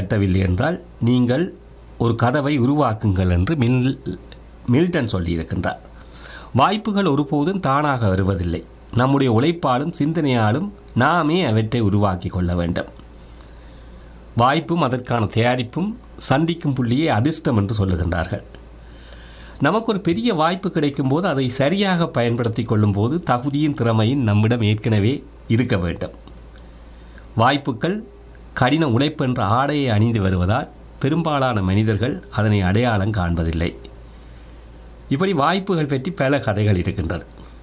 தட்டவில்லை என்றால் நீங்கள் ஒரு கதவை உருவாக்குங்கள் என்று மில் மில்டன் சொல்லியிருக்கின்றார் வாய்ப்புகள் ஒருபோதும் தானாக வருவதில்லை நம்முடைய உழைப்பாலும் சிந்தனையாலும் நாமே அவற்றை உருவாக்கி கொள்ள வேண்டும் வாய்ப்பும் அதற்கான தயாரிப்பும் சந்திக்கும் புள்ளியே அதிர்ஷ்டம் என்று சொல்லுகின்றார்கள் நமக்கு ஒரு பெரிய வாய்ப்பு கிடைக்கும் போது அதை சரியாக பயன்படுத்தி கொள்ளும் போது தகுதியின் திறமையும் நம்மிடம் ஏற்கனவே இருக்க வேண்டும் வாய்ப்புகள் கடின உழைப்பு என்ற ஆடையை அணிந்து வருவதால் பெரும்பாலான மனிதர்கள் அதனை அடையாளம் காண்பதில்லை இப்படி வாய்ப்புகள் பற்றி பல கதைகள் இருக்கின்றது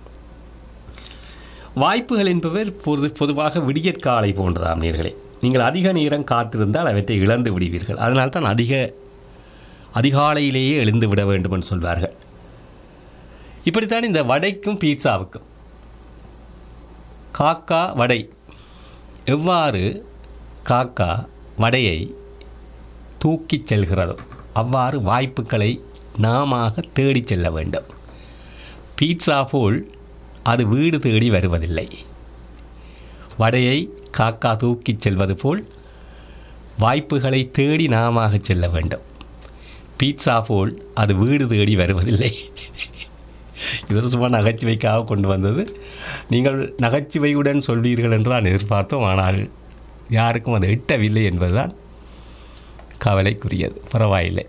வாய்ப்புகள் என்பவை பொது பொதுவாக விடியற்காலை போன்றதாம் நேர்களே நீங்கள் அதிக நேரம் காத்திருந்தால் அவற்றை இழந்து விடுவீர்கள் அதனால்தான் அதிக அதிகாலையிலேயே எழுந்து விட வேண்டும் என்று சொல்வார்கள் இப்படித்தான் இந்த வடைக்கும் பீட்சாவுக்கும் காக்கா வடை எவ்வாறு காக்கா வடையை தூக்கிச் செல்கிறதோ அவ்வாறு வாய்ப்புகளை நாம தேடிச் செல்ல வேண்டும் பீட்சா போல் அது வீடு தேடி வருவதில்லை வடையை காக்கா தூக்கிச் செல்வது போல் வாய்ப்புகளை தேடி நாம செல்ல வேண்டும் பீட்சா போல் அது வீடு தேடி வருவதில்லை இது ஒரு சும்மா நகைச்சுவைக்காக கொண்டு வந்தது நீங்கள் நகைச்சுவையுடன் சொல்வீர்கள் என்று நான் எதிர்பார்த்தோம் ஆனால் யாருக்கும் அது எட்டவில்லை என்பதுதான் கவலைக்குரியது பரவாயில்லை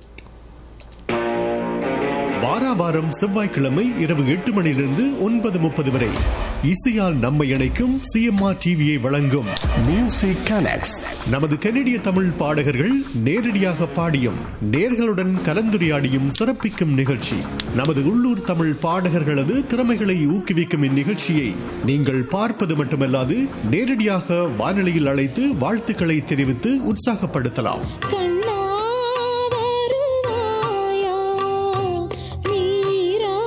வாரா வாரம் செவ்வாய்க்கிழமை இரவு எட்டு மணியிலிருந்து ஒன்பது முப்பது வரை இசையால் நம்மை இணைக்கும் சிஎம்ஆர் டிவியை வழங்கும் Music Connects. நமது கனடிய தமிழ் பாடகர்கள் நேரடியாக பாடியும் நேர்களுடன் கலந்துரையாடியும் சிறப்பிக்கும் நிகழ்ச்சி நமது உள்ளூர் தமிழ் பாடகர்களது திறமைகளை ஊக்குவிக்கும் இந்நிகழ்ச்சியை நீங்கள் பார்ப்பது மட்டுமல்லாது நேரடியாக வானொலியில் அழைத்து வாழ்த்துக்களை தெரிவித்து உற்சாகப்படுத்தலாம் கண்ணா வருவாயா நீரா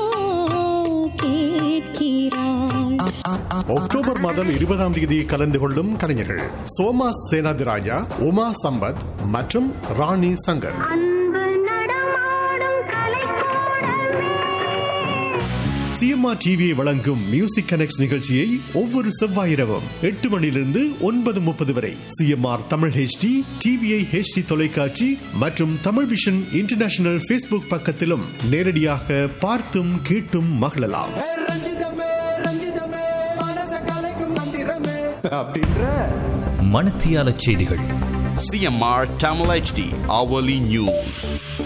கேட்கிறாய் அக்டோபர் மாதம் இருபதாம் தேதி கலந்து கொள்ளும் கலைஞர்கள் சோமா சேனாதிராஜா உமா சம்பத் மற்றும் ராணி சங்கர் அன்பு நடமாடும் கலைக்கூடமே சிஎம்ஆர் டிவியை வழங்கும் மியூசிக் கனெக்ட் நிகழ்ச்சியை ஒவ்வொரு செவ்வாய் இரவும் எட்டு மணியிலிருந்து ஒன்பது முப்பது வரை CMR Tamil HD TVI HD தொலைக்காட்சி மற்றும் தமிழ் விஷன் இன்டர்நேஷனல் ஃபேஸ்புக் பக்கத்திலும் நேரடியாக பார்த்தும் கேட்டும் மகிழலாம் ஏ ரஞ்சிதமே ரஞ்சிதமே மனச கலைக்கும் மந்திரமே அப்படின்ற மணத்தியால செய்திகள் CMR Tamil HD Hourly News.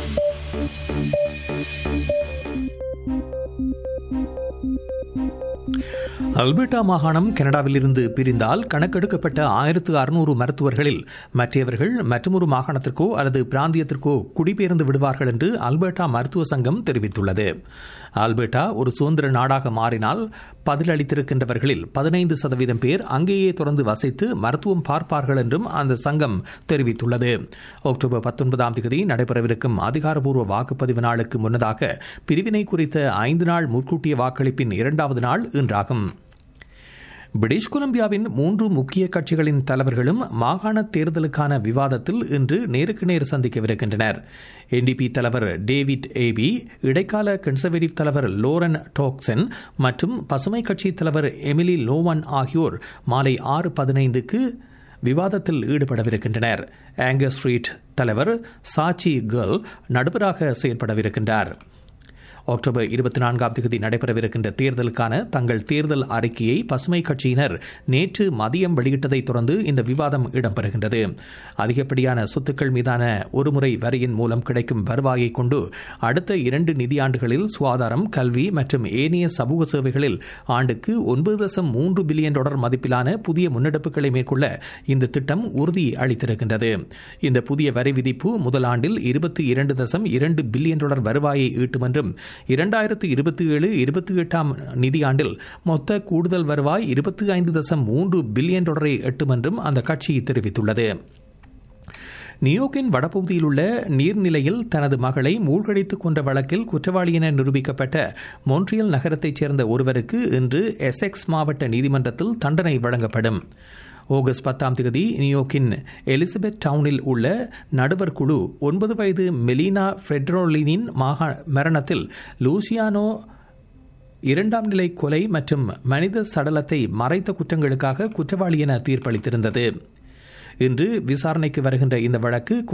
Alberta மாகாணம் கனடாவிலிருந்து பிரிந்தால் கணக்கெடுக்கப்பட்ட ஆயிரத்து அறுநூறு மருத்துவர்களில் மற்றவர்கள் மற்றொரு மாகாணத்திற்கோ அல்லது பிராந்தியத்திற்கோ குடிபெயர்ந்து விடுவார்கள் என்று அல்பர்டா மருத்துவ சங்கம் தெரிவித்துள்ளது அல்பர்டா ஒரு சுதந்திர நாடாக மாறினால் பதிலளித்திருக்கின்றவர்களில் பதினைந்து சதவீதம் பேர் அங்கேயே தொடர்ந்து வசித்து மருத்துவம் பார்ப்பார்கள் என்றும் அந்த சங்கம் தெரிவித்துள்ளது அக்டோபர் பத்தொன்பதாம் தேதி நடைபெறவிருக்கும் அதிகாரப்பூர்வ வாக்குப்பதிவு நாளுக்கு முன்னதாக பிரிவினை குறித்த ஐந்து நாள் முன்கூட்டிய வாக்களிப்பின் இரண்டாவது நாள் இன்றாகும் பிரிட்டிஷ் கொலம்பியாவின் மூன்று முக்கிய கட்சிகளின் தலைவர்களும் மாகாண தேர்தலுக்கான விவாதத்தில் இன்று நேருக்கு நேர் சந்திக்கவிருக்கின்றனர் என்டிபி தலைவர் டேவிட் ஏபி இடைக்கால கன்சர்வேட்டிவ் தலைவர் லோரன் டோக்சன் மற்றும் பசுமை கட்சி தலைவர் எமிலி லோவன் ஆகியோர் மாலை ஆறு பதினைந்துக்கு விவாதத்தில் ஈடுபடவிருக்கின்றனர் ஆங்கர் ஸ்ட்ரீட் தலைவர் சாச்சி கேர்ள் நடுவராக செயல்படவிருக்கின்றார் அக்டோபர் இருபத்தி நான்காம் தேதி நடைபெறவிருக்கின்ற தேர்தலுக்கான தங்கள் தேர்தல் அறிக்கையை பசுமை கட்சியினர் நேற்று மதியம் வெளியிட்டதைத் தொடர்ந்து இந்த விவாதம் இடம்பெறுகின்றது அதிகப்படியான சொத்துக்கள் மீதான ஒருமுறை வரியின் மூலம் கிடைக்கும் வருவாயை கொண்டு அடுத்த இரண்டு நிதியாண்டுகளில் சுகாதாரம் கல்வி மற்றும் ஏனைய சமூக சேவைகளில் ஆண்டுக்கு ஒன்பது தசம் மூன்று பில்லியன் டாலர் மதிப்பிலான புதிய முன்னெடுப்புகளை மேற்கொள்ள இந்த திட்டம் உறுதி அளித்திருக்கின்றது இந்த புதிய வரி விதிப்பு முதல் ஆண்டில் இருபத்தி இரண்டு தசம் இரண்டு பில்லியன் டாலர் வருவாயை ஈட்டும் என்றும் இரண்டாயிரத்து இருபத்தி ஏழு இருபத்தி எட்டாம் நிதியாண்டில் மொத்த கூடுதல் வருவாய் இருபத்தி ஐந்து தசம் மூன்று பில்லியன் டாலரை எட்டும் என்றும் அந்த கட்சி தெரிவித்துள்ளது நியோக்கின் வடபகுதியில் உள்ள நீர்நிலையில் தனது மகளை மூழ்கடித்துக் கொண்ட வழக்கில் குற்றவாளி என நிரூபிக்கப்பட்ட மொன்ட்ரியல் நகரத்தைச் சேர்ந்த ஒருவருக்கு இன்று எசெக்ஸ் மாவட்ட நீதிமன்றத்தில் தண்டனை வழங்கப்படும் ஆகஸ்ட் பத்தாம் தேதி நியூயோர்க்கின் எலிசபெத் டவுனில் உள்ள நடுவர் குழு ஒன்பது வயது மெலினா ஃபெட்ரோலினின் மாகா மரணத்தில் லூசியானோ இரண்டாம் நிலை கொலை மற்றும் மனித சடலத்தை மறைத்த குற்றங்களுக்காக குற்றவாளி என தீர்ப்பளித்திருந்தது இன்று விசாரணைக்கு வருகின்ற இந்த வழக்கு